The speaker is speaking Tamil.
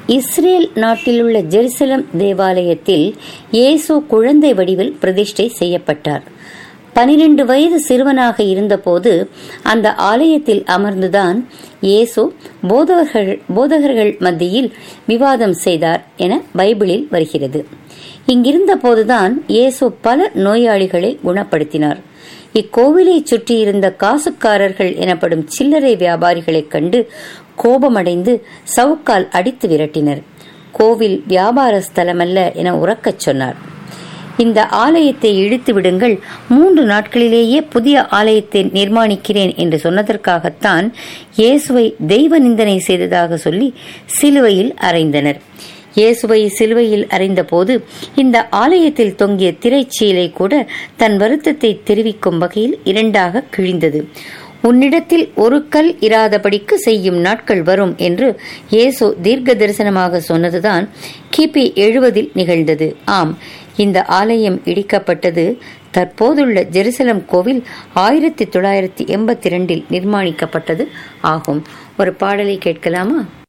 இஸ்ரேல் நாட்டிலுள்ள ஜெருசலம் தேவாலயத்தில் இயேசு குழந்தை வடிவில் பிரதிஷ்டை செய்யப்பட்டார் பனிரெண்டு வயது சிறுவனாக இருந்தபோது அந்த ஆலயத்தில் அமர்ந்துதான் இயேசு போதகர்கள் போதகர்கள் மத்தியில் விவாதம் செய்தார் என பைபிளில் வருகிறது இங்கிருந்த போதுதான் இயேசு பல நோயாளிகளை குணப்படுத்தினார் இக்கோவிலை சுற்றியிருந்த காசுக்காரர்கள் எனப்படும் சில்லறை வியாபாரிகளைக் கண்டு கோபமடைந்து சவுக்கால் அடித்து விரட்டினர் கோவில் வியாபார ஸ்தலமல்ல என உறக்கச் சொன்னார் இந்த ஆலயத்தை இழுத்து விடுங்கள் மூன்று நாட்களிலேயே புதிய ஆலயத்தை நிர்மாணிக்கிறேன் என்று சொன்னதற்காகத்தான் இயேசுவை தெய்வ நிந்தனை செய்ததாக சொல்லி சிலுவையில் அறைந்தனர் இயேசுவை சிலுவையில் அறைந்தபோது இந்த ஆலயத்தில் தொங்கிய திரைச்சீலை கூட தன் வருத்தத்தை தெரிவிக்கும் வகையில் இரண்டாக கிழிந்தது உன்னிடத்தில் ஒரு கல் இராதபடிக்கு செய்யும் நாட்கள் வரும் என்று இயேசு தீர்க்க தரிசனமாக சொன்னதுதான் கிபி எழுபதில் நிகழ்ந்தது ஆம் இந்த ஆலயம் இடிக்கப்பட்டது தற்போதுள்ள ஜெருசலம் கோவில் ஆயிரத்தி தொள்ளாயிரத்தி எண்பத்தி ரெண்டில் நிர்மாணிக்கப்பட்டது ஆகும் ஒரு பாடலை கேட்கலாமா